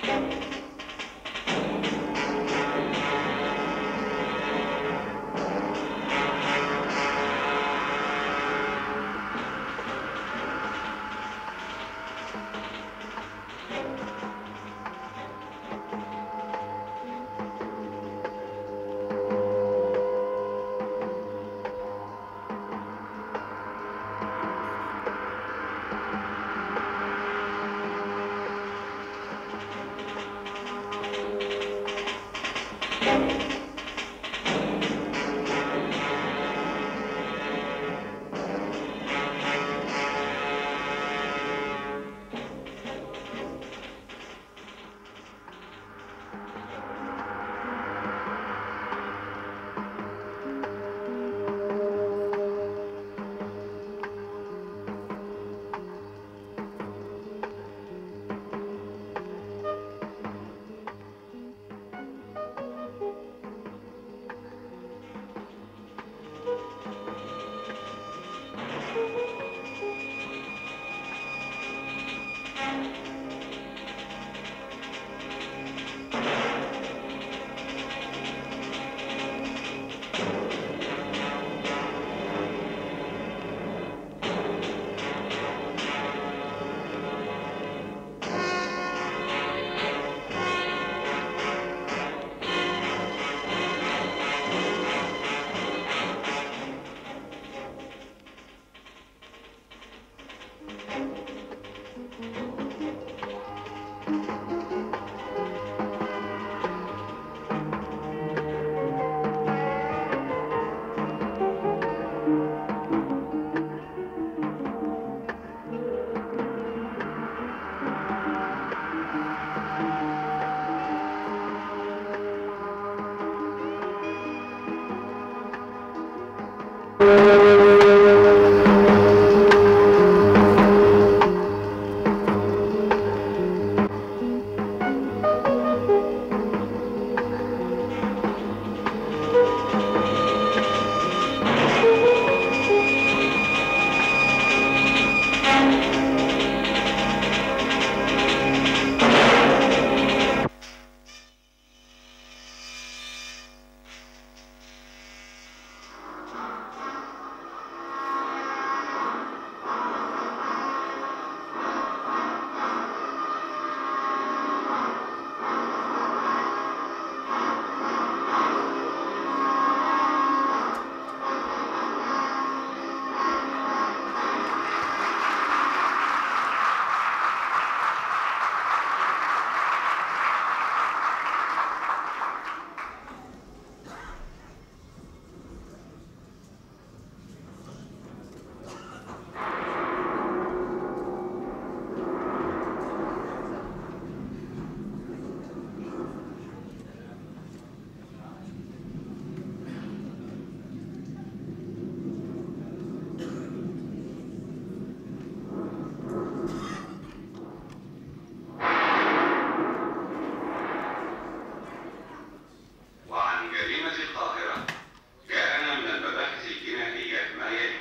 وعن جريمة القاهرة جاءنا من المباحث الجنائية ما يلي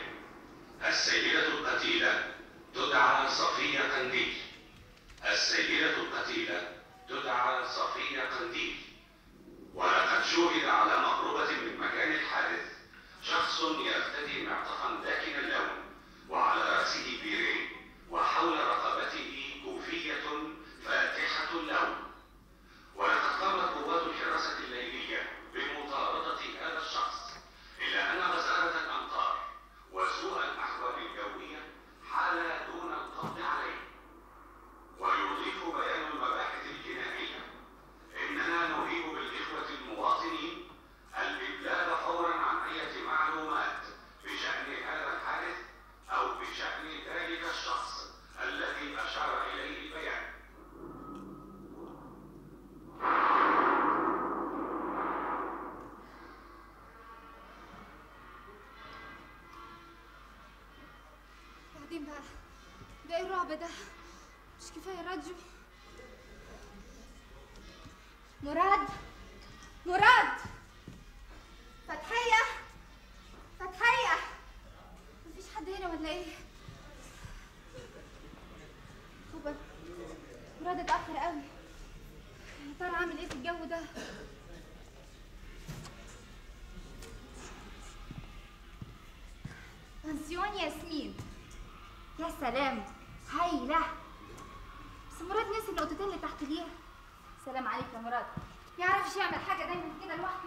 السيدة القتيلة تدعى صفية قنديل السيدة القتيلة تدعى صفية قنديل ولقد شوهد على مقربة من مكان الحادث شخص يرتدي معطفا داكن اللون وعلى رأسه بيرين وحول رقبته كوفية فاتحة اللون ولقد قامت قوات الحراسة الليلية بمطاردة هذا الشخص إلا أن غزارة الأمطار وسوء الأحوال الجوية حال دون القبض عليه ويضيف بيان المباحث الجنائية إننا نهيب بالإخوة المواطنين الإبلاغ فورا عن أي معلومات بشأن هذا الحادث أو بشأن ذلك الشخص الذي أشار إليه البيان بعدين بقى ده ايه الرعب ده مش كفايه راديو مراد مراد فتحية فتحية مفيش حد هنا ولا ايه خبر مراد اتأخر قوي ايه في الجو ده بنسيون ياسمين يا سلام هايلة بس مراد نسي النقطتين اللي تحت ليها سلام عليك يا مراد يعرفش يعمل حاجة دايما كده لوحده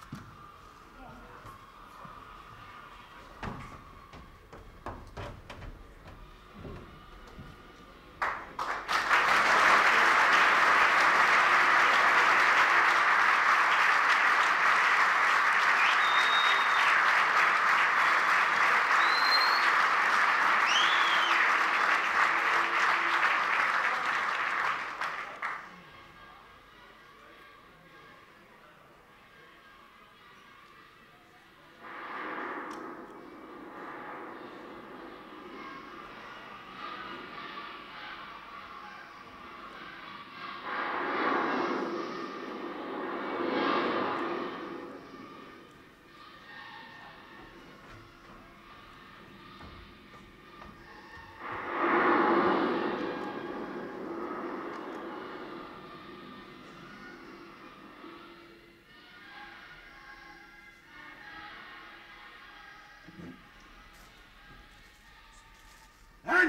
هاني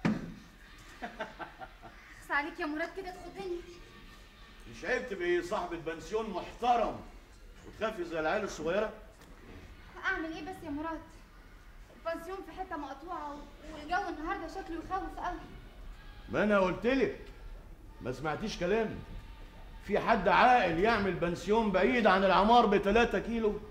بس عليك يا مراد كده تخضني مش عيب تبقي صاحبة بنسيون محترم وتخافي زي العيال الصغيرة؟ اعمل ايه بس يا مراد البنسيون في حته مقطوعه و- والجو النهارده شكله يخوف قوي ما أنا قلت لك ما سمعتيش كلامي في حد عاقل يعمل بنسيون بعيد عن العمار بتلاتة كيلو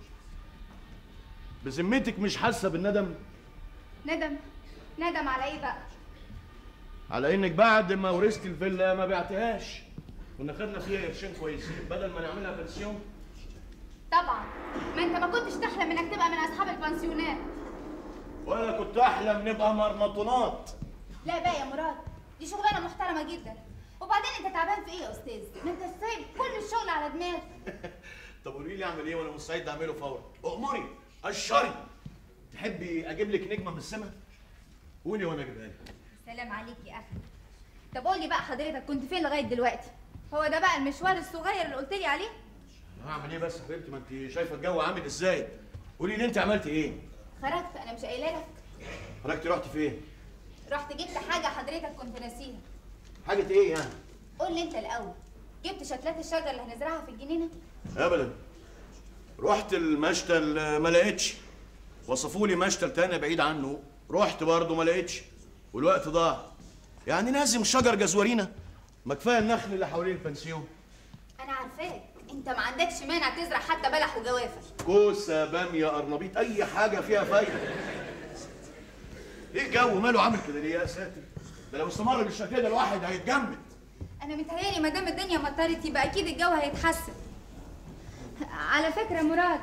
بذمتك مش حاسة بالندم ندم ندم على ايه بقى على انك بعد ما ورثت الفيلا ما بعتهاش كنا خدنا فيها قرشين كويسين بدل ما نعملها بنسيون طبعا ما انت ما كنتش تحلم انك تبقى من اصحاب البنسيونات وانا كنت احلم نبقى مرمطونات لا بقى يا مراد دي شغلانه محترمه جدا وبعدين انت تعبان في ايه يا استاذ ما انت سايب كل الشغل على دماغك طب قولي لي اعمل ايه وانا مستعد اعمله فورا امري اشري تحبي اجيب لك نجمه من السماء قولي وانا اجيبها لك سلام عليك يا اخي طب قول لي بقى حضرتك كنت فين لغايه دلوقتي هو ده بقى المشوار الصغير اللي قلت لي عليه هعمل ايه بس يا حبيبتي ما انت شايفه الجو عامل ازاي قولي لي انت عملتي ايه خرجت انا مش قايله لك خرجتي رحتي فين رحت جبت حاجه حضرتك كنت ناسيها حاجه ايه يعني قول لي انت الاول جبت شتلات الشجر اللي هنزرعها في الجنينه ابدا رحت المشتل ما لقيتش وصفوا لي مشتل تاني بعيد عنه رحت برضه ما لقيتش والوقت ضاع يعني لازم شجر جزورينا ما كفايه النخل اللي حوالين البنسيون انا عارفاك انت ما عندكش مانع تزرع حتى بلح وجوافه كوسه باميه قرنبيط اي حاجه فيها فايده ايه الجو ماله عامل كده ليه يا ساتر ده لو استمر بالشكل ده الواحد هيتجمد انا متهيالي ما دام الدنيا مطرت يبقى اكيد الجو هيتحسن على فكره يا مراد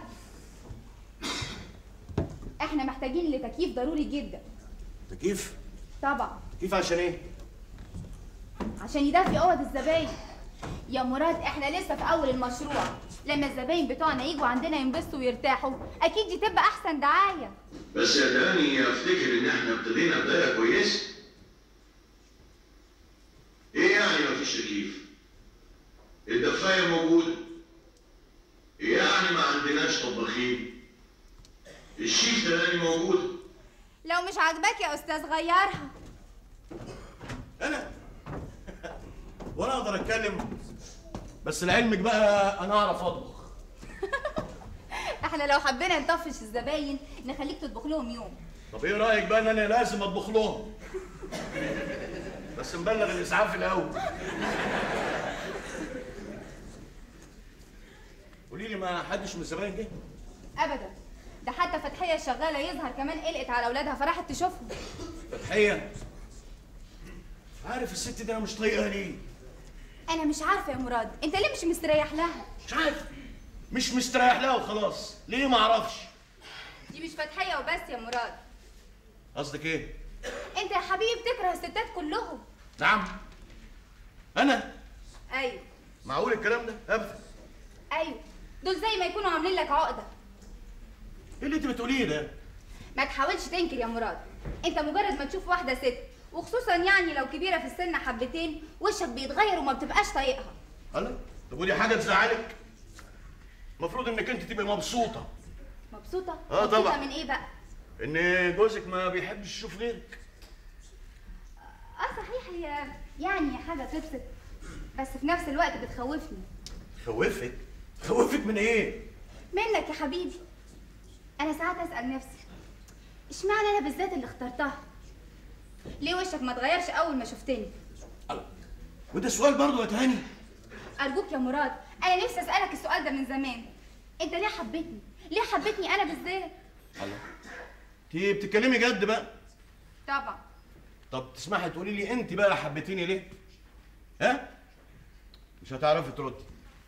احنا محتاجين لتكييف ضروري جدا تكييف طبعا تكييف عشان ايه عشان يدفي اوض الزباين يا مراد احنا لسه في اول المشروع لما الزباين بتوعنا يجوا عندنا ينبسطوا ويرتاحوا اكيد دي تبقى احسن دعايه بس يا داني افتكر ان احنا ابتدينا بدايه كويسه ايه يعني مفيش تكييف الدفايه موجوده إيه يعني ما عندناش طباخين الشيف داني موجود لو مش عاجباك يا استاذ غيرها انا وانا اقدر اتكلم بس لعلمك بقى انا اعرف اطبخ احنا لو حبينا نطفش الزباين نخليك تطبخ لهم يوم طب ايه رايك بقى ان انا لازم اطبخ لهم بس نبلغ الاسعاف الاول قولي لي ما حدش من الزباين جه ابدا ده حتى فتحيه الشغاله يظهر كمان قلقت على اولادها فراحت تشوفهم فتحيه عارف الست دي انا مش طايقها ليه انا مش عارفه يا مراد انت ليه مش مستريح لها مش عارف مش مستريح لها وخلاص ليه ما اعرفش دي مش فتحيه وبس يا مراد قصدك ايه انت يا حبيبي بتكره الستات كلهم نعم انا ايوه معقول الكلام ده ابدا ايوه دول زي ما يكونوا عاملين لك عقده ايه اللي انت بتقوليه ده ما تحاولش تنكر يا مراد انت مجرد ما تشوف واحده ست وخصوصا يعني لو كبيره في السن حبتين وشك بيتغير وما بتبقاش طايقها الله طب ودي حاجه تزعلك المفروض انك انت تبقي مبسوطه مبسوطه آه، طبعا. مبسوطة من ايه بقى ان جوزك ما بيحبش يشوف غيرك اه صحيح هي يعني حاجه تبسط بس في نفس الوقت بتخوفني خوفك خوفك من ايه منك يا حبيبي انا ساعات اسال نفسي اشمعنى انا بالذات اللي اخترتها ليه وشك ما اتغيرش اول ما شفتني الله وده سؤال برضه يا تهاني ارجوك يا مراد انا نفسي اسالك السؤال ده من زمان انت ليه حبيتني ليه حبيتني انا بالذات الله انت بتتكلمي جد بقى طبعا طب تسمحي تقولي لي انت بقى حبيتيني ليه ها مش هتعرفي تردي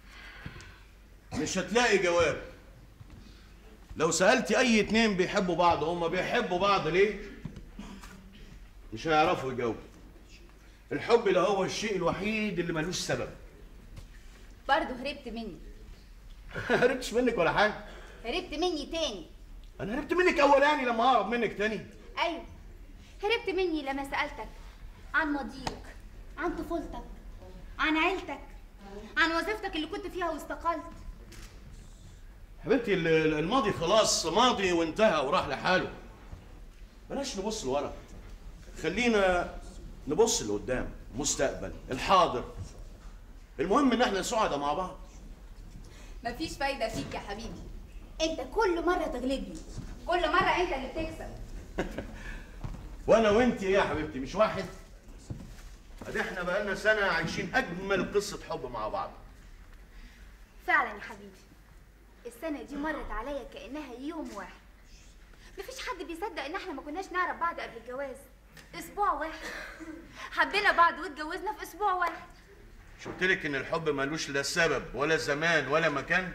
مش هتلاقي جواب لو سألتي أي اتنين بيحبوا بعض هما بيحبوا بعض ليه؟ مش هيعرفوا يجاوبوا. الحب ده هو الشيء الوحيد اللي ملوش سبب. برضه هربت مني هربتش منك ولا حاجة. هربت مني تاني أنا هربت منك أولاني لما ههرب منك تاني. ايوه هربت مني لما سالتك عن ماضيك عن طفولتك عن عيلتك عن وظيفتك اللي كنت فيها واستقلت حبيبتي ال- ال- الماضي خلاص ماضي وانتهى وراح لحاله. بلاش نبص لورا. خلينا نبص لقدام، مستقبل، الحاضر. المهم إن احنا سعداء مع بعض. مفيش فايده فيك يا حبيبي انت كل مره تغلبني كل مره انت اللي بتكسب وانا وانت ايه يا حبيبتي مش واحد ادي احنا بقالنا سنه عايشين اجمل قصه حب مع بعض فعلا يا حبيبي السنه دي مرت عليا كانها يوم واحد مفيش حد بيصدق ان احنا ما كناش نعرف بعض قبل الجواز اسبوع واحد حبينا بعض واتجوزنا في اسبوع واحد مش قلت لك ان الحب ملوش لا سبب ولا زمان ولا مكان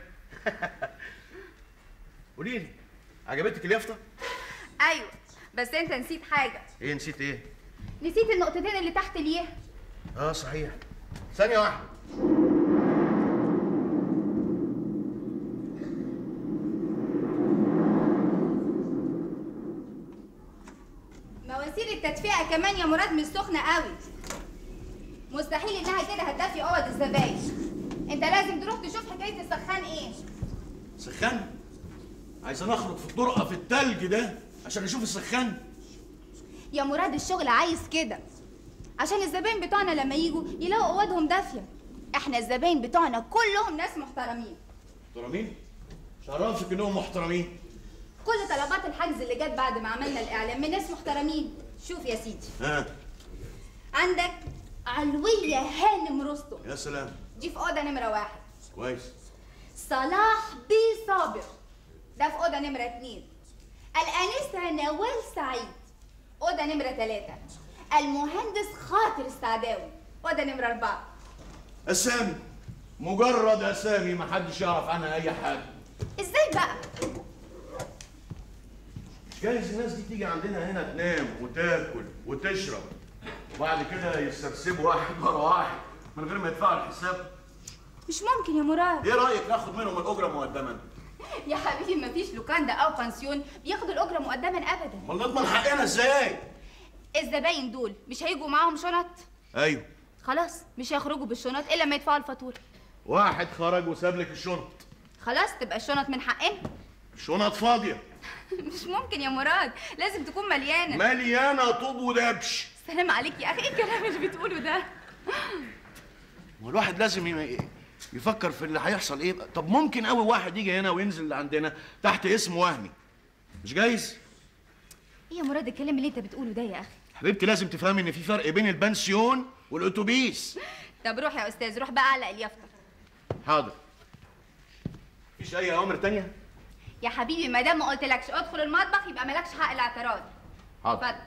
قولي لي عجبتك اليافطه ايوه بس انت نسيت حاجه ايه نسيت ايه نسيت النقطتين اللي تحت ليه اه صحيح ثانيه واحده مواسير التدفئه كمان يا مراد مش سخنه قوي مستحيل انها كده هتدفي اوض الزباين انت لازم تروح تشوف حكايه السخان ايه سخان عايز نخرج في الطرقه في التلج ده عشان نشوف السخان يا مراد الشغل عايز كده عشان الزباين بتوعنا لما يجوا يلاقوا اوضهم دافيه احنا الزباين بتوعنا كلهم ناس محترمين محترمين شرفك انهم محترمين كل طلبات الحجز اللي جت بعد ما عملنا الاعلان من ناس محترمين شوف يا سيدي ها عندك علويه هانم رستم يا سلام دي في اوضه نمره واحد كويس صلاح بي صابر ده في اوضه نمره اتنين الانسه نوال سعيد اوضه نمره تلاته المهندس خاطر السعداوي اوضه نمره اربعه اسامي مجرد اسامي محدش يعرف عنها اي حاجه ازاي بقى مش جايز الناس دي تيجي عندنا هنا تنام وتاكل وتشرب وبعد كده يسترسبوا واحد ورا واحد من غير ما يدفعوا الحساب مش ممكن يا مراد ايه رايك ناخد منهم الاجره مقدما يا حبيبي مفيش لوكاندا او بانسيون بياخدوا الاجره مقدما ابدا امال نضمن حقنا ازاي الزباين دول مش هيجوا معاهم شنط ايوه خلاص مش هيخرجوا بالشنط الا لما يدفعوا الفاتوره واحد خرج وساب لك الشنط خلاص تبقى الشنط من حقنا الشنط فاضيه مش ممكن يا مراد لازم تكون مليانه مليانه طوب ودبش سلام عليك يا اخي ايه الكلام اللي بتقوله ده والواحد لازم ي- يفكر في اللي هيحصل ايه طب ممكن قوي واحد يجي هنا وينزل عندنا تحت اسم وهمي مش جايز ايه يا مراد الكلام اللي انت بتقوله ده يا اخي حبيبتي لازم تفهمي ان في فرق بين البنسيون والاتوبيس طب روح يا استاذ روح بقى علق اليافطه حاضر مفيش اي اوامر تانية يا حبيبي ما دام ما قلتلكش ادخل المطبخ يبقى مالكش حق الاعتراض حاضر اتفضل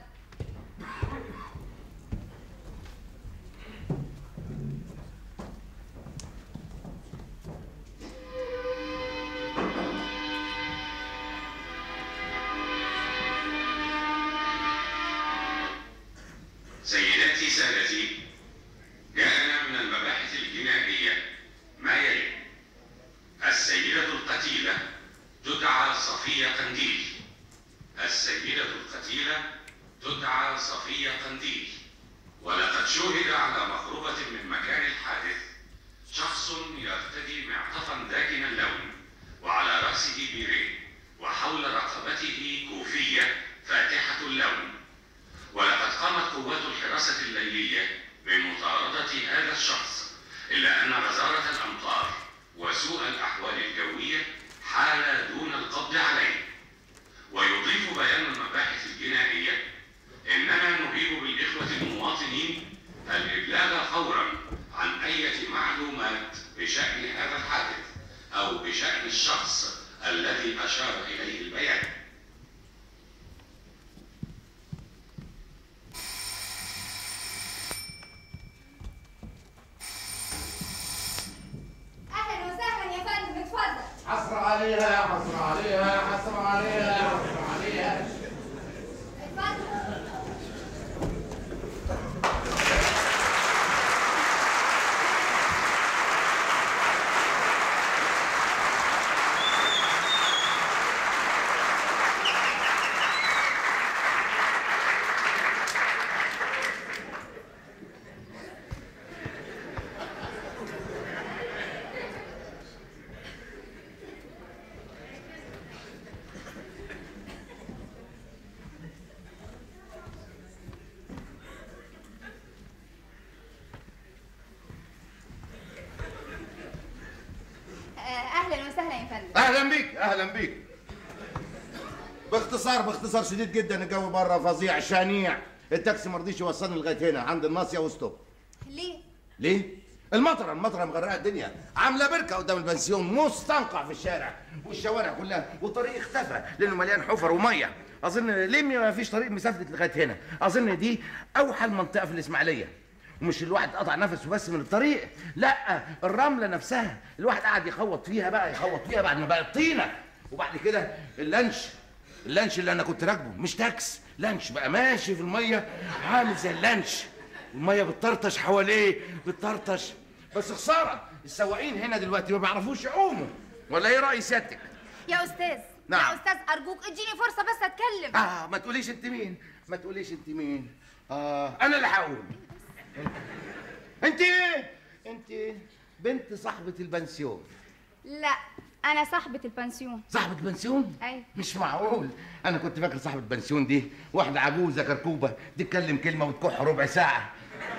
سيداتي سادتي جاءنا من المباحث الجنائية ما يلي السيدة القتيلة تدعى صفية قنديل السيدة القتيلة رأسه بيريه وحول رقبته كوفية فاتحة اللون ولقد قامت قوات الحراسة الليلية بمطاردة هذا الشخص إلا أن غزارة الأمطار وسوء الأحوال الجوية حال دون القبض عليه ويضيف بيان المباحث الجنائية إننا نهيب بالإخوة المواطنين الإبلاغ فورا عن أي معلومات بشأن هذا الحادث أو بشأن الشخص الذي أشار إليه البيان اهلا وسهلا يا فندم اتفضل حصر عليها حصر عليها حصر عليها حصر عليها اتفضل آه، اهلا وسهلا يا فندم اهلا بيك اهلا بيك باختصار باختصار شديد جدا الجو بره فظيع شنيع التاكسي ما رضيش يوصلني لغايه هنا عند الناصيه وستوب ليه ليه؟ المطره المطره مغرقه الدنيا عامله بركه قدام البنسيون مستنقع في الشارع والشوارع كلها والطريق اختفى لانه مليان حفر وميه اظن ليه ما فيش طريق مسافه لغايه هنا اظن دي اوحل منطقه في الاسماعيليه ومش الواحد قطع نفسه بس من الطريق لا الرمله نفسها الواحد قاعد يخوط فيها بقى يخوط فيها بعد ما بقت طينه وبعد كده اللانش اللانش اللي انا كنت راكبه مش تاكس لانش بقى ماشي في الميه عامل زي اللانش الميه بتطرطش حواليه بتطرطش بس خساره السواقين هنا دلوقتي ما بيعرفوش يعوموا ولا ايه راي سيادتك يا استاذ نعم. يا استاذ ارجوك اديني فرصه بس اتكلم اه ما تقوليش انت مين ما تقوليش انت مين اه انا اللي هقول انت ايه انت بنت صاحبه البنسيون لا انا صاحبه البنسيون صاحبة بنسيون؟ أيوة. مش معقول، أنا كنت فاكر صاحبة بنسيون دي واحدة عجوزة كركوبة تتكلم كلمة وتكح ربع ساعة.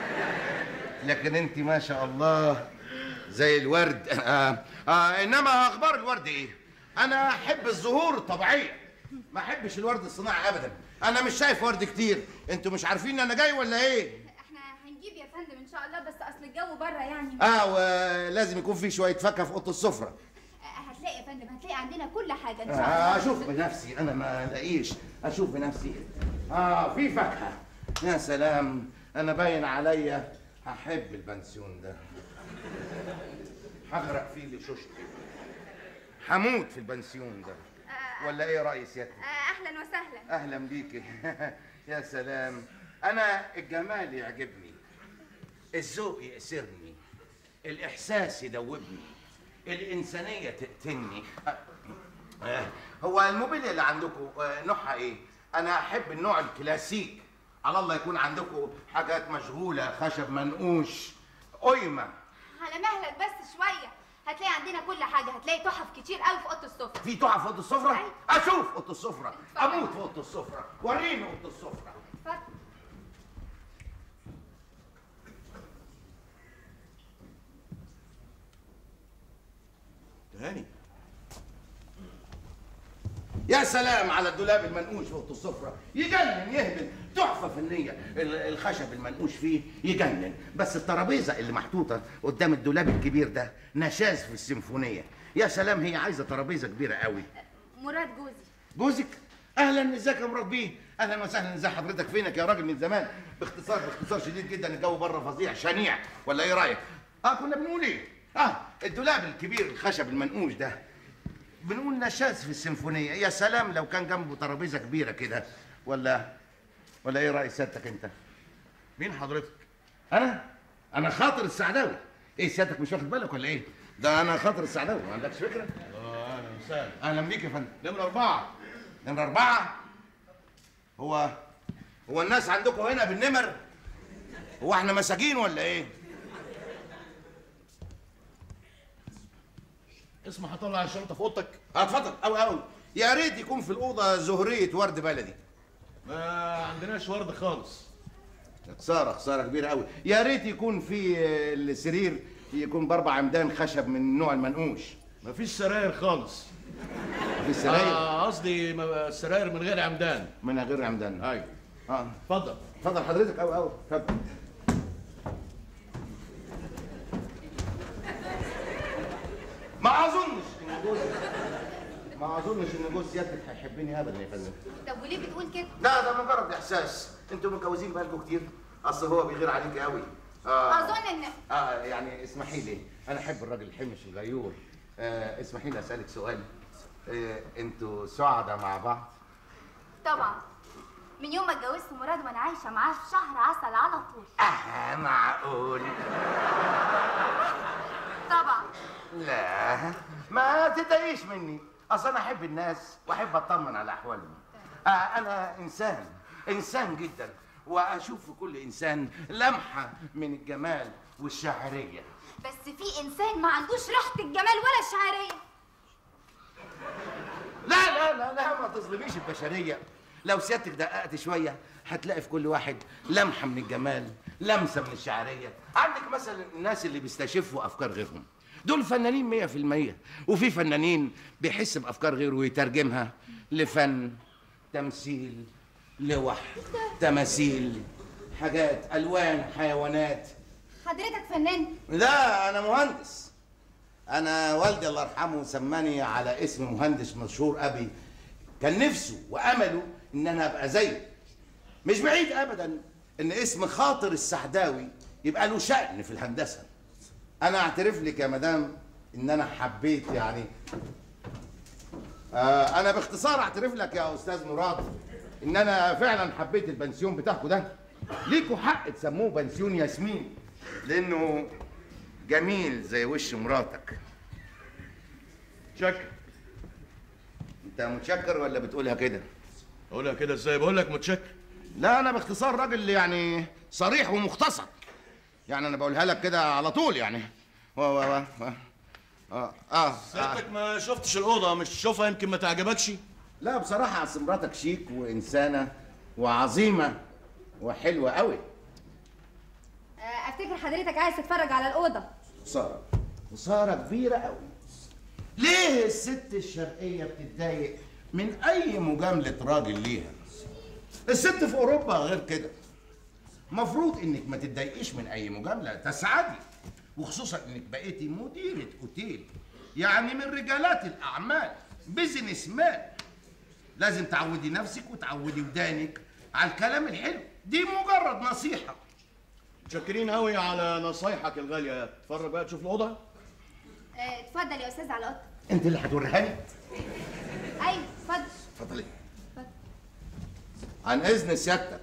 لكن أنت ما شاء الله زي الورد، آه آه إنما أخبار الورد إيه؟ أنا أحب الزهور الطبيعية، ما أحبش الورد الصناعي أبداً، أنا مش شايف ورد كتير، أنتوا مش عارفين أنا جاي ولا إيه؟ احنا هنجيب يا فندم ان شاء الله بس اصل الجو بره يعني آه ولازم يكون في شوية فاكهة في أوضة السفرة. آه، هتلاقي يا فندم هتلاقي عندنا كل حاجه ان شاء آه، الله اشوف بنفسي انا ما الاقيش اشوف بنفسي اه في فاكهه يا سلام انا باين عليا هحب البنسيون ده هغرق فيه لشوشتي هموت في البنسيون ده ولا ايه راي سيادتك آه، اهلا وسهلا اهلا بيكي يا سلام انا الجمال يعجبني الذوق يأسرني الاحساس يدوبني الانسانيه تقتلني آه، هو الموبيليا اللي عندكم آه، نوعها ايه انا احب النوع الكلاسيك على الله يكون عندكم حاجات مشغوله خشب منقوش قيمه على مهلك بس شويه هتلاقي عندنا كل حاجه هتلاقي تحف كتير قوي في اوضه السفره في تحف في اوضه السفره أيوة. اشوف اوضه السفره اموت في اوضه السفره وريني اوضه السفره اتفضل تهاني يا سلام على الدولاب المنقوش في اوضه السفره يجنن يهبل تحفه فنيه ال- الخشب المنقوش فيه يجنن بس الترابيزه اللي محطوطه قدام الدولاب الكبير ده نشاز في السيمفونيه يا سلام هي عايزه ترابيزه كبيره قوي مراد جوزي جوزك اهلا ازيك يا مراد بيه اهلا وسهلا ازي حضرتك فينك يا راجل من زمان باختصار باختصار شديد جدا الجو بره فظيع شنيع ولا ايه رايك اه كنا بنقول ايه اه الدولاب الكبير الخشب المنقوش ده بنقول نشاز في السيمفونيه يا سلام لو كان جنبه ترابيزه كبيره كده ولا ولا ايه راي سيادتك انت مين حضرتك؟ انا انا خاطر السعداوي ايه سيادتك مش واخد بالك ولا ايه ده انا خاطر السعداوي ما عندكش فكره اه اهلا وسهلا اهلا بيك يا فندم نمرة أربعة نمرة أربعة هو هو الناس عندكم هنا بالنمر هو احنا مساجين ولا ايه؟ اسمع هطلع الشنطه في اوضتك اتفضل قوي قوي يا ريت يكون في الاوضه زهريه ورد بلدي ما عندناش ورد خالص خساره خساره كبيره قوي يا ريت يكون في آه، السرير يكون باربع عمدان خشب من النوع المنقوش مفيش سراير خالص في السراير آه، قصدي ما- سراير من غير عمدان من غير عمدان ايوه اه اتفضل اتفضل حضرتك قوي قوي اتفضل ما اظنش ان جوز ما اظنش ان جوز سيادتك هيحبني ابدا يا فندم طب وليه بتقول كده لا ده مجرد احساس انتوا متجوزين بقالكم كتير اصل هو بيغير عليك قوي آه. اظن ان اه يعني اسمحي لي انا احب الراجل الحمش الغيور آه اسمحي لي اسالك سؤال آه انتوا سعداء مع بعض طبعا من يوم ما اتجوزت مراد وانا عايشه معاه في شهر عسل على طول اه معقول طبعا لا ما تضايقيش مني اصل انا احب الناس واحب اطمن على احوالهم آه انا انسان انسان جدا واشوف في كل انسان لمحه من الجمال والشاعريه بس في انسان ما عندوش ريحه الجمال ولا الشعريه لا لا لا لا ما تظلميش البشريه لو سيادتك دققت شويه هتلاقي في كل واحد لمحه من الجمال لمسه من الشعريه عندك مثلا الناس اللي بيستشفوا افكار غيرهم دول فنانين مية في المية وفي فنانين بيحس بأفكار غيره ويترجمها لفن تمثيل لوح تماثيل حاجات ألوان حيوانات حضرتك فنان لا أنا مهندس أنا والدي الله يرحمه سماني على اسم مهندس مشهور أبي كان نفسه وأمله إن أنا أبقى زيه مش بعيد أبدا إن اسم خاطر السعداوي يبقى له شأن في الهندسة أنا أعترف لك يا مدام إن أنا حبيت يعني آه أنا باختصار أعترف لك يا أستاذ مراد إن أنا فعلا حبيت البنسيون بتاعكم ده ليكوا حق تسموه بنسيون ياسمين لأنه جميل زي وش مراتك شكر انت متشكر ولا بتقولها كده اقولها كده ازاي بقول لك متشكر لا انا باختصار راجل يعني صريح ومختصر يعني انا بقولها لك كده على طول يعني و و و و- اه اه, آه. سيادتك ما شفتش الاوضه مش تشوفها يمكن ما تعجبكش لا بصراحه اصل مراتك شيك وانسانه وعظيمه وحلوه قوي آه، افتكر حضرتك عايز تتفرج على الاوضه خساره خساره كبيره قوي ليه الست الشرقيه بتتضايق من اي مجامله راجل ليها الست في اوروبا غير كده مفروض انك ما تتضايقيش من اي مجامله تسعدي وخصوصا انك بقيتي مديره اوتيل يعني من رجالات الاعمال بيزنس مان لازم تعودي نفسك وتعودي ودانك على الكلام الحلو دي مجرد نصيحه متشكرين قوي على نصايحك الغاليه اتفرج بقى تشوف الاوضه آه، اتفضل يا استاذ على اوضتك انت اللي هتوريها لي ايوه اتفضل اتفضلي اتفضل. عن اذن سيادتك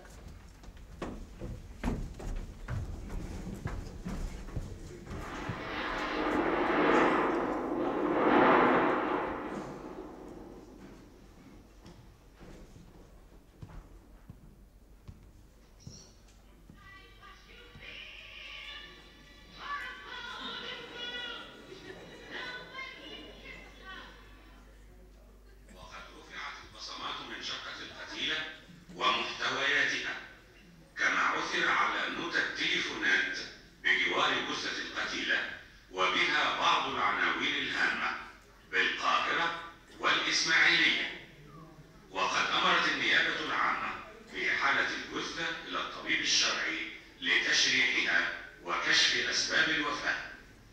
وقد رفعت البصمات من شقة القتيلة ومحتوياتها كما عثر على نوتة تليفونات بجوار جثة القتيلة وبها بعض العناوين الهامة بالقاهرة والإسماعيلية وقد أمرت النيابة العامة في حالة الجثة إلى الطبيب الشرعي لتشريحها وكشف أسباب الوفاة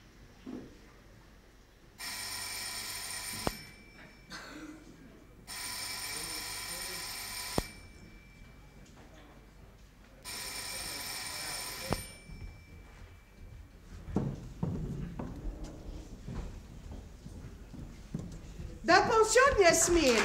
ده بنسيون ياسمين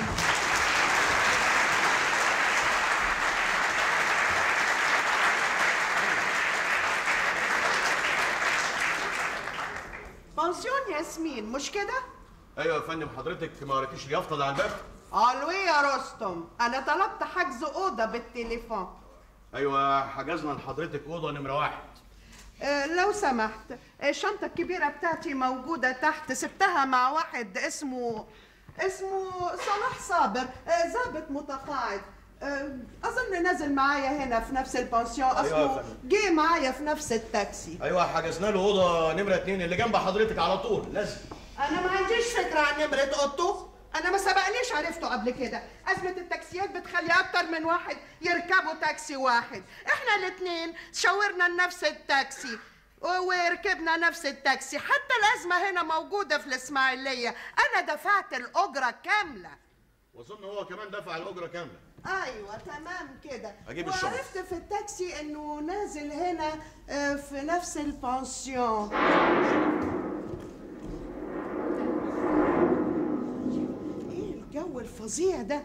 بنسيون ياسمين مش كده؟ ايوه يا فندم حضرتك ما قريتيش اليافطه اللي على الباب الو يا رستم انا طلبت حجز اوضه بالتليفون ايوه حجزنا لحضرتك اوضه نمره واحد آه، لو سمحت الشنطة الكبيرة بتاعتي موجودة تحت سبتها مع واحد اسمه اسمه صلاح صابر آه، ضابط متقاعد آه، أظن نزل معايا هنا في نفس البنسيون أيوة يا أصله فندم. جه معايا في نفس التاكسي ايوه حجزنا له اوضه نمره اتنين اللي جنب حضرتك على طول لازم أنا ما عنديش فكرة عن نمرة أوضته أنا ما سبقنيش عرفته قبل كده أزمة التاكسيات بتخلي أكتر من واحد يركبوا تاكسي واحد إحنا الاتنين شاورنا لنفس التاكسي و- وركبنا نفس التاكسي حتى الأزمة هنا موجودة في الإسماعيلية أنا دفعت الأجرة كاملة واظن هو كمان دفع الاجره كامله ايوه تمام كده أجيب الشنط. وعرفت في التاكسي انه نازل هنا آه، في نفس البانسيون ايه الجو الفظيع ده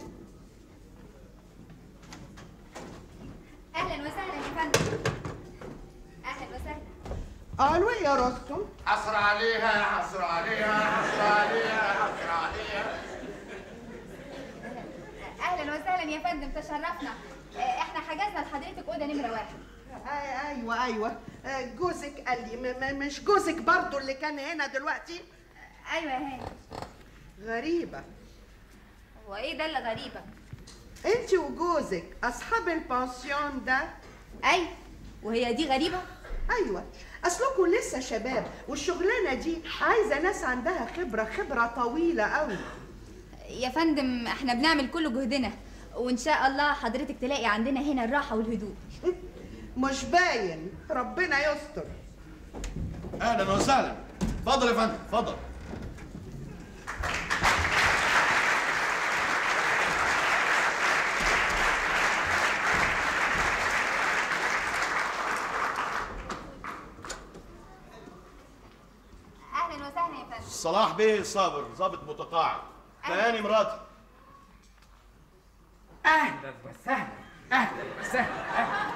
اهلا وسهلا يا فندم اهلا وسهلا الو يا رستم حصر عليها حصر عليها حصر عليها حصر عليها اهلا وسهلا يا فندم تشرفنا آه، احنا حجزنا لحضرتك اوضه نمره واحد آه، ايوه ايوه آه، جوزك قال لي م- م- مش جوزك برضو اللي كان هنا دلوقتي آه، ايوه يا هاني غريبه هو ايه ده اللي غريبه انت وجوزك اصحاب البانسيون ده اي وهي دي غريبه ايوه اصلكم لسه شباب والشغلانه دي عايزه ناس عندها خبره خبره طويله قوي يا فندم احنا بنعمل كل جهدنا وان شاء الله حضرتك تلاقي عندنا هنا الراحه والهدوء مش باين ربنا يستر اهلا وسهلا اتفضل يا فندم اتفضل اهلا وسهلا يا فندم صلاح بيه صابر ضابط متقاعد تهاني مراتي اهلا وسهلا اهلا وسهلا أهلاً.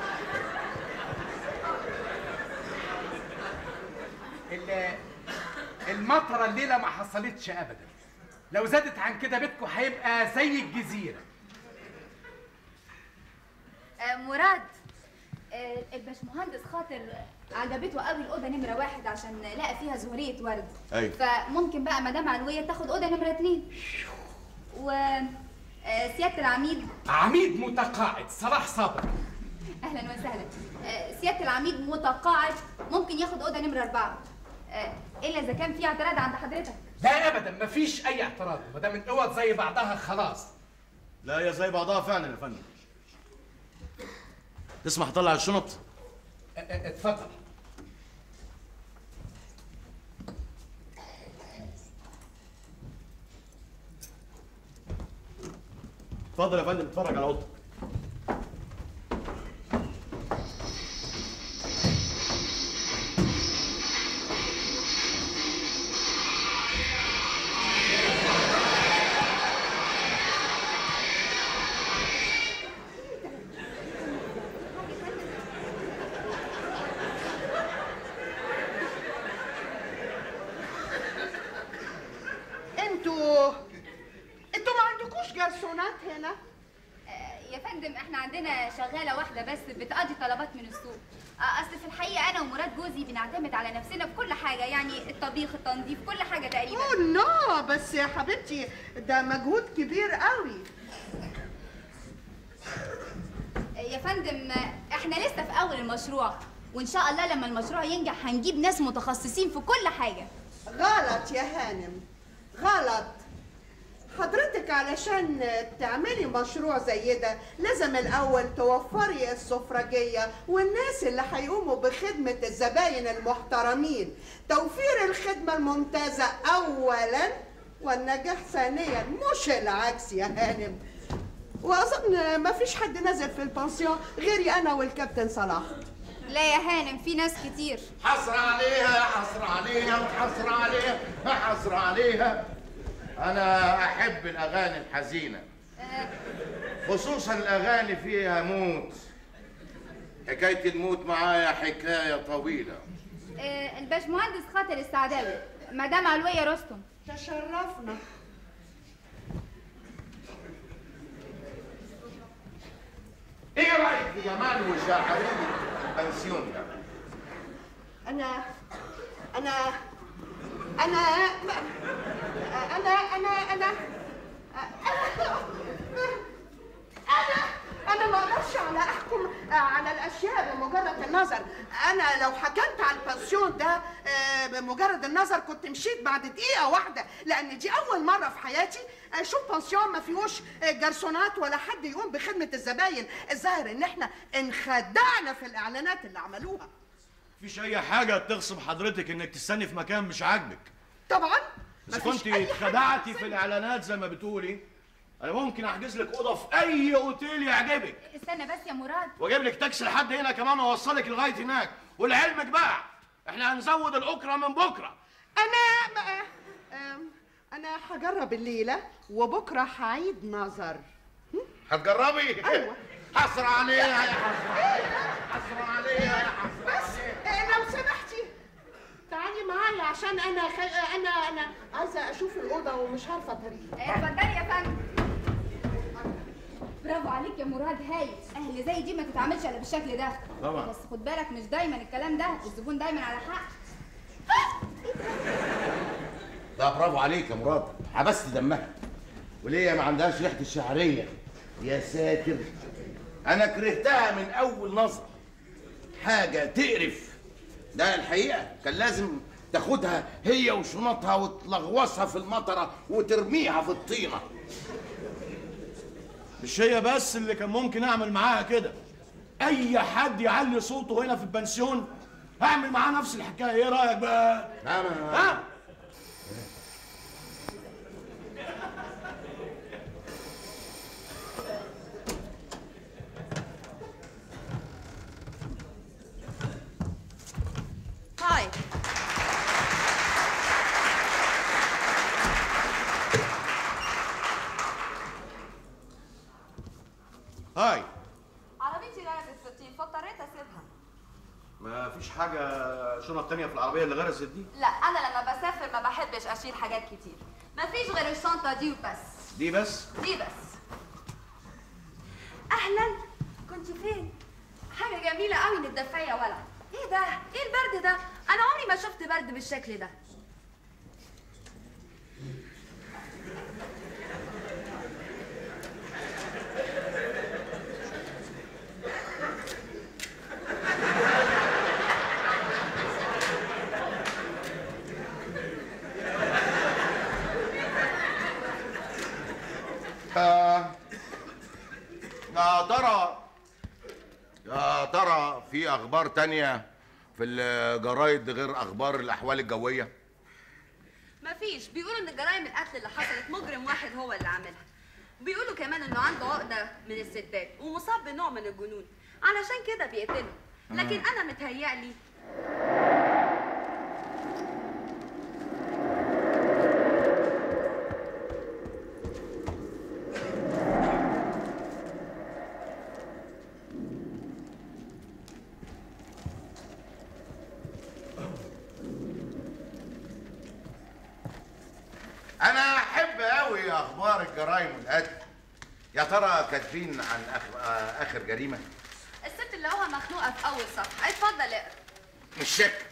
ال- المطره الليله ما حصلتش ابدا لو زادت عن كده بيتكم هيبقى زي الجزيره آه، مراد آه، الباشمهندس خاطر عجبته قوي الاوضه نمره واحد عشان لقى فيها زهريه ورد أيوة. فممكن بقى مدام علويه تاخد اوضه نمره اتنين و آه، سياده العميد عميد متقاعد صلاح صبري اهلا وسهلا آه، سياده العميد متقاعد ممكن ياخد اوضه نمره اربعه آه، الا اذا كان في اعتراض عند حضرتك لا ابدا مفيش اي اعتراض ما دام الاوض زي بعضها خلاص لا هي زي بعضها فعلا يا فندم تسمح اطلع الشنط ا- ا- اتفضل اتفضل يا فندم اتفرج على اوضتك انتوا انتوا ما عندكوش جرسونات هنا آه، يا فندم احنا عندنا شغاله واحده بس بتقضي طلبات من السوق آه، اصل في الحقيقه انا ومراد جوزي بنعتمد على نفسنا في كل حاجه يعني الطبيخ التنظيف كل حاجه تقريبا اوه لا بس يا حبيبتي ده مجهود كبير قوي آه، يا فندم آه، احنا لسه في اول المشروع وان شاء الله لما المشروع ينجح هنجيب ناس متخصصين في كل حاجه غلط يا هانم غلط حضرتك علشان تعملي مشروع زي ده لازم الأول توفري السفرجية والناس اللي هيقوموا بخدمة الزباين المحترمين توفير الخدمة الممتازة أولا والنجاح ثانيا مش العكس يا هانم وأظن ما فيش حد نزل في البنسيون غيري أنا والكابتن صلاح لا يا هانم في ناس كتير حصر عليها حصر عليها حصر عليها حصر عليها انا احب الاغاني الحزينه خصوصا الاغاني فيها موت حكايه الموت معايا حكايه طويله آه، الباشمهندس خاطر السعداوي مدام علويه رستم تشرفنا ايه رايك في جمال وشاعريه البنسيون ده انا انا انا انا انا انا انا انا ما اقدرش على احكم على الاشياء بمجرد النظر انا لو حكمت على البنسيون ده آه، بمجرد النظر كنت مشيت بعد دقيقه واحده لان دي اول مره في حياتي اشوف بنسيون ما فيهوش آه، جرسونات ولا حد يقوم بخدمه الزباين الظاهر ان احنا انخدعنا في الاعلانات اللي عملوها مفيش اي حاجه تغصب حضرتك انك تستني في مكان مش عاجبك طبعا اذا مفيش كنت أي حاجة اتخدعتي في تحسن. الاعلانات زي ما بتقولي انا ممكن احجز لك اوضه في اي اوتيل يعجبك استنى بس يا مراد واجيب لك تاكسي لحد هنا كمان واوصلك لغايه هناك ولعلمك بقى احنا هنزود الاكره من بكره انا بقى آم، انا هجرب الليله وبكره هعيد نظر هتجربي أيوة. حسرة عليها يا حسرة حسرة عليها يا حسرة بس آه، لو سمحتي تعالي معايا عشان انا خي... انا انا عايزه اشوف الاوضه ومش عارفه طريقي اتفضلي يا فندم برافو عليك يا مراد هايل اهل زي دي ما تتعاملش الا بالشكل ده طبعا. بس خد بالك مش دايما الكلام ده الزبون دايما على حق لا برافو عليك يا مراد حبست دمها وليه ما عندهاش ريحه الشعريه يا ساتر انا كرهتها من اول نظره حاجه تقرف ده الحقيقه كان لازم تاخدها هي وشنطها وتلغوصها في المطره وترميها في الطينه مش هي بس اللي كان ممكن اعمل معاها كده اي حد يعلي صوته هنا في البنسيون هعمل معاه نفس الحكايه ايه رايك بقى لا ما ها هاي هاي عربيتي غرزت في الطين فاضطريت اسيبها ما فيش حاجه شنط تانية في العربيه اللي غرزت دي لا انا لما بسافر ما بحبش اشيل حاجات كتير مفيش غير الشنطه دي وبس دي بس دي بس اهلا كنت فين حاجه جميله قوي نتدفى يا ولد ايه ده ايه البرد ده انا عمري ما شفت برد بالشكل ده آه، يا ترى يا ترى في اخبار تانية في الجرايد غير اخبار الاحوال الجويه مفيش بيقولوا ان جرائم القتل اللي حصلت مجرم واحد هو اللي عاملها بيقولوا كمان انه عنده عقده من الستات ومصاب بنوع من الجنون علشان كده بيقتله لكن انا متهيألي انا احب قوي اخبار الجرايم والقتل يا ترى كاتبين عن آخر, آه، اخر جريمه الست اللي هو مخنوقه في اول صفحه اتفضل اقرا مش شك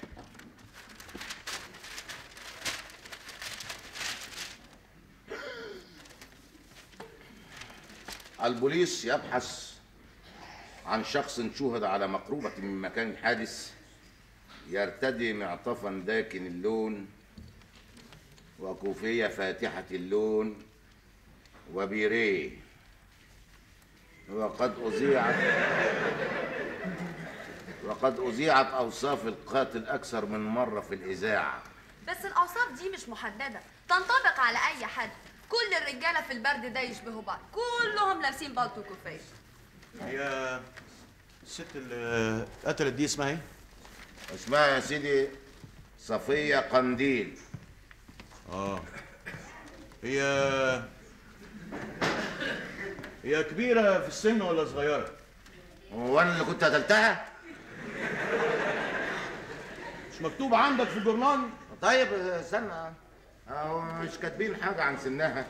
البوليس يبحث عن شخص شوهد على مقربة من مكان الحادث يرتدي معطفا داكن اللون وكوفية فاتحة اللون وبيريه وقد أذيعت وقد أذيعت أوصاف القاتل أكثر من مرة في الإذاعة بس الاوصاف دي مش محدده تنطبق على اي حد كل الرجاله في البرد ده يشبهوا بعض كلهم لابسين بالطو وكوفيه هي الست اللي قتلت دي اسمها ايه اسمها يا سيدي صفية قنديل اه هي هي كبيرة في السن ولا صغيرة؟ هو أنا اللي كنت قتلتها؟ مش مكتوب عندك في الجورنال؟ طيب استنى أهو مش كاتبين حاجة عن سنها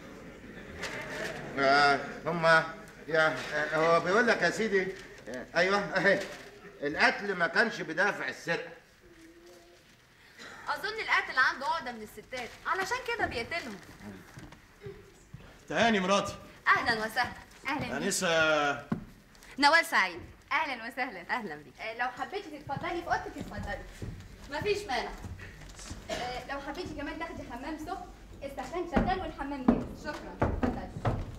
آه هما يا آه، هو بيقول لك يا سيدي آه، ايوه اهي القتل ما كانش بدافع السرقه اظن القاتل عنده عقده من الستات علشان كده بيقتلهم تهاني مراتي اهلا وسهلا اهلا بيك انسه نوال سعيد اهلا وسهلا اهلا بيك آه، لو حبيتي تتفضلي في اوضتك اتفضلي مفيش مانع آه، لو حبيتي كمان تاخدي حمام سخن السخان شغال والحمام جاهز شكرا اتفضلي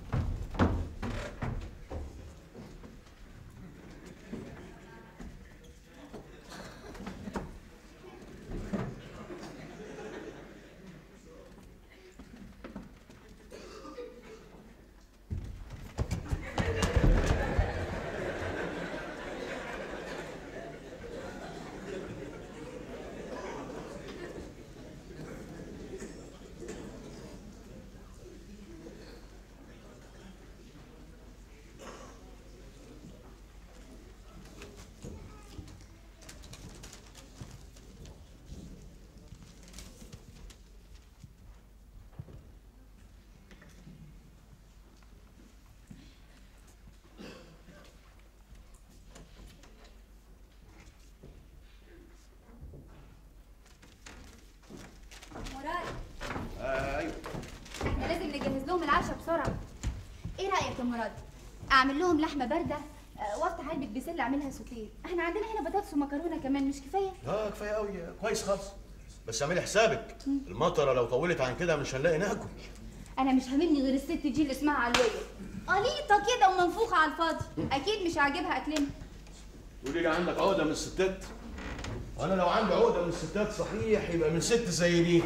مراد ايوه احنا لازم نجهز لهم العشاء بسرعه ايه رايك يا مراد اعمل لهم لحمه بارده آه، وافتح علبه بسله اعملها سوتيه احنا عندنا هنا بطاطس ومكرونه كمان مش كفايه اه كفايه قوي كويس خالص بس اعملي حسابك المطره لو طولت عن كده مش هنلاقي ناكل انا مش هاممني غير الست دي اللي اسمها علويه قليطه كده ومنفوخه على الفاضي اكيد مش عاجبها اكلنا تقولي لي عندك عقده من الستات وانا لو عندي عقده من الستات صحيح يبقى من ست زي دي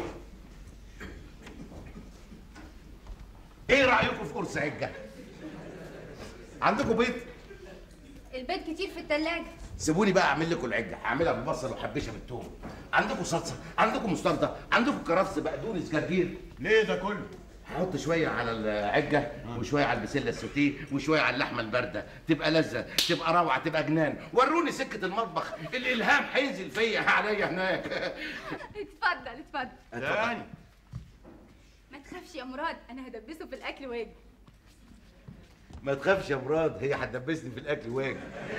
ايه رايكم في قرص عجه عندكم بيض البيض كتير في التلاجة سيبوني بقى اعمل لكم العجه هعملها بالبصل وحبشه بالثوم عندكم صلصه عندكم مستردة عندكم كرفس بقدونس جرجير ليه ده كله هحط شويه على العجه وشويه على البسله السوتيه وشويه على اللحمه البارده تبقى لذه تبقى روعه تبقى جنان وروني سكه المطبخ الالهام هينزل فيا عليا هناك اتفضل اتفضل تاني ما تخافش يا مراد انا هدبسه في الاكل واجي ما تخافش يا مراد هي هتدبسني في الاكل واجي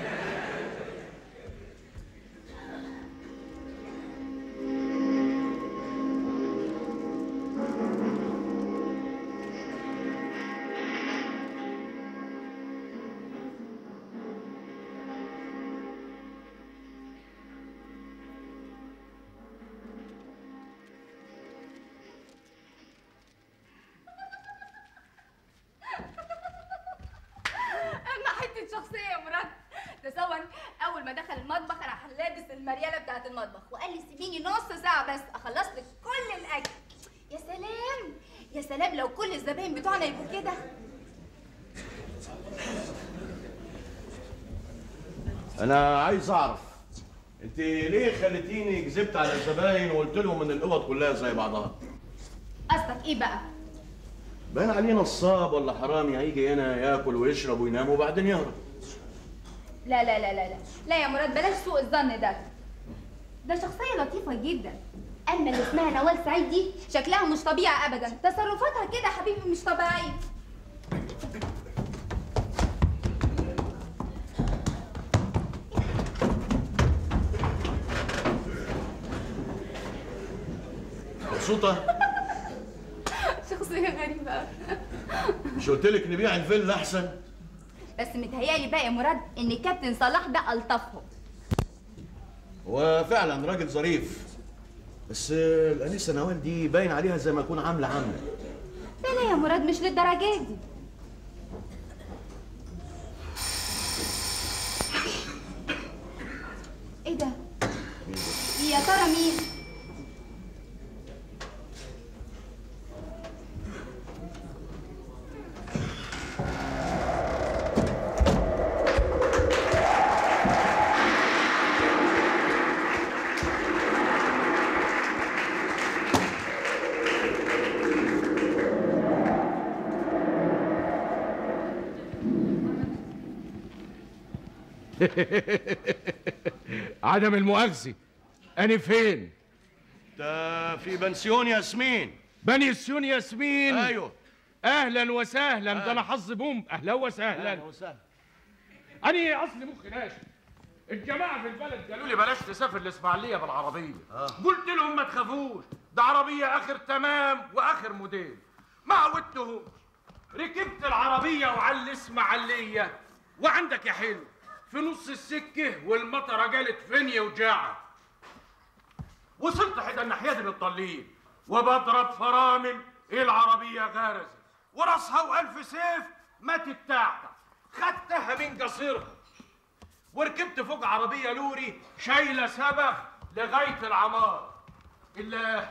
اما حته شخصيه يا مراد تصور اول ما دخل المطبخ راح لابس المرياله بتاعت المطبخ وقال لي سيبيني نص ساعه بس اخلص لك كل الاكل يا سلام يا سلام لو كل الزباين بتوعنا يبقوا كده انا عايز اعرف انت ليه خليتيني كذبت على الزباين وقلت لهم ان الاوض كلها زي بعضها قصدك ايه بقى باين عليه نصاب ولا حرامي هيجي هنا ياكل ويشرب وينام وبعدين يهرب لا لا لا لا لا لا يا مراد بلاش سوء الظن ده ده شخصية لطيفة جدا أما اللي اسمها نوال سعيد دي شكلها مش طبيعي أبدا تصرفاتها كده يا حبيبي مش طبيعية مبسوطه شخصية غريبة أوي. مش قلت لك نبيع الفيلا احسن بس متهيألي بقى يا مراد إن الكابتن صلاح ده ألطفهم هو فعلا راجل ظريف بس الانسه نوال دي باين عليها زي ما يكون عامله عامله لا لا يا مراد مش للدرجة دي ايه ده؟ يا ترى مين؟ عدم المؤاخذة أنا فين؟ ده في بنسيون ياسمين بني السيون ياسمين ايوه أهلا وسهلا ده أنا حظ بوم أهلا وسهلا وسهلا أنا أصلي مخي ناشف الجماعه في البلد قالوا لي بلاش تسافر الاسماعيليه بالعربيه قلت لهم ما تخافوش ده عربيه اخر تمام واخر موديل ما عودتهم ركبت العربيه وعلى الاسماعيليه وعندك يا حلو في نص السكه والمطره قالت فين وجاعه وصلت حدا الناحيه دي بالطليل وبضرب فرامل العربيه غارزه وراسها والف سيف ما تتعتع خدتها من قصيرها وركبت فوق عربيه لوري شايله سبخ لغايه العمار الا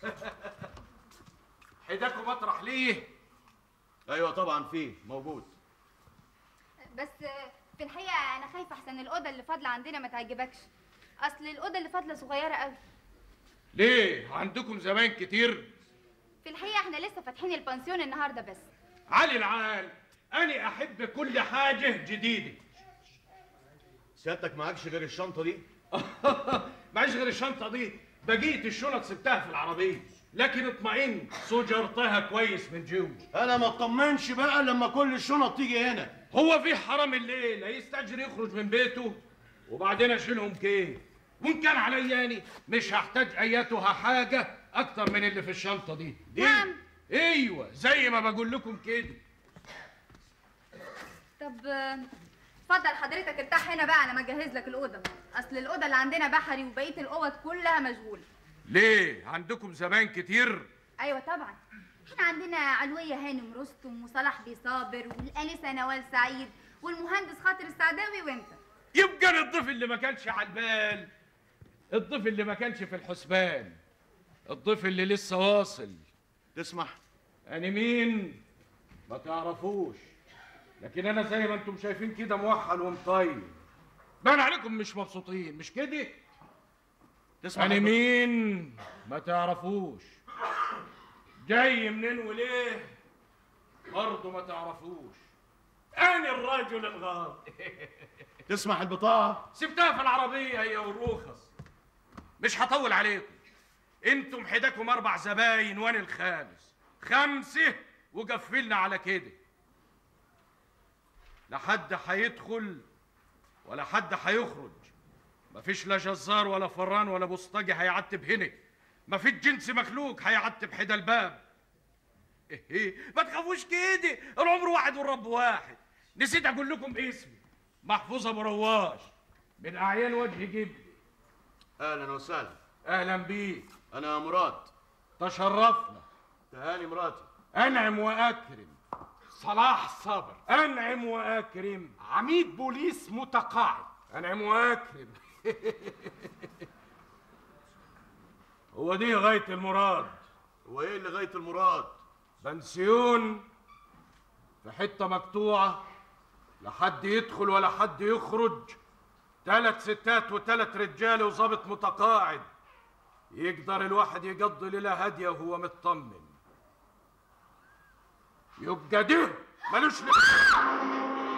حداكم مطرح ليه ايوه طبعا فيه موجود بس في الحقيقه انا خايفه احسن الاوضه اللي فاضله عندنا ما تعجبكش اصل الاوضه اللي فاضله صغيره قوي ليه عندكم زمان كتير في الحقيقه احنا لسه فاتحين البنسيون النهارده بس علي العال انا احب كل حاجه جديده سيادتك معكش غير الشنطه دي معيش غير الشنطه دي بقيه الشنط سبتها في العربيه لكن اطمئن سجرتها كويس من جوه انا ما اطمنش بقى لما كل الشنط تيجي هنا هو في حرام الليل هيستأجر يخرج من بيته وبعدين اشيلهم كيف وان كان علياني مش هحتاج اياتها حاجه اكتر من اللي في الشنطه دي, دي نعم. ايوه زي ما بقول لكم كده طب آه، اتفضل حضرتك ارتاح هنا بقى انا ما اجهز لك الاوضه اصل الاوضه اللي عندنا بحري وبقيه الاوض كلها مشغوله ليه عندكم زمان كتير ايوه طبعا احنا عندنا علويه هانم رستم وصلاح بيه صابر والانسه نوال سعيد والمهندس خاطر السعداوي وانت يبقى أنا الضيف اللي ما كانش على البال الضيف اللي ما كانش في الحسبان الضيف اللي لسه واصل تسمح أنا مين ما تعرفوش لكن أنا زي ما أنتم شايفين كده موحل ومطيب بان عليكم مش مبسوطين مش كده تسمح أنا حضرتك؟ مين ما تعرفوش جاي منين وليه برضه ما تعرفوش أنا الرجل الغاضب تسمح البطاقه سبتها في العربية هي والرخص مش هطول عليكم انتم حداكم اربع زباين وانا الخامس خمسة وقفلنا على كده لا حد هيدخل ولا حد هيخرج مفيش لا جزار ولا فران ولا بوسطجي هيعتب هنا مفيش جنس مخلوق هيعتب حدا الباب إيه إيه ما تخافوش كده العمر واحد والرب واحد نسيت اقول لكم اسمي محفوظ ابو رواش من اعيان وجه جبلي اهلا وسهلا اهلا بيك انا مراد تشرفنا تهاني مراتي انعم واكرم صلاح صابر انعم واكرم عميد بوليس متقاعد انعم واكرم هو دي غايه المراد هو ايه اللي غايه المراد بنسيون في حته مقطوعه لا حد يدخل ولا حد يخرج ثلاث ستات وثلاث رجاله وظابط متقاعد يقدر الواحد يقضي ليله هاديه وهو مطمن يبقى ده ملوش ل...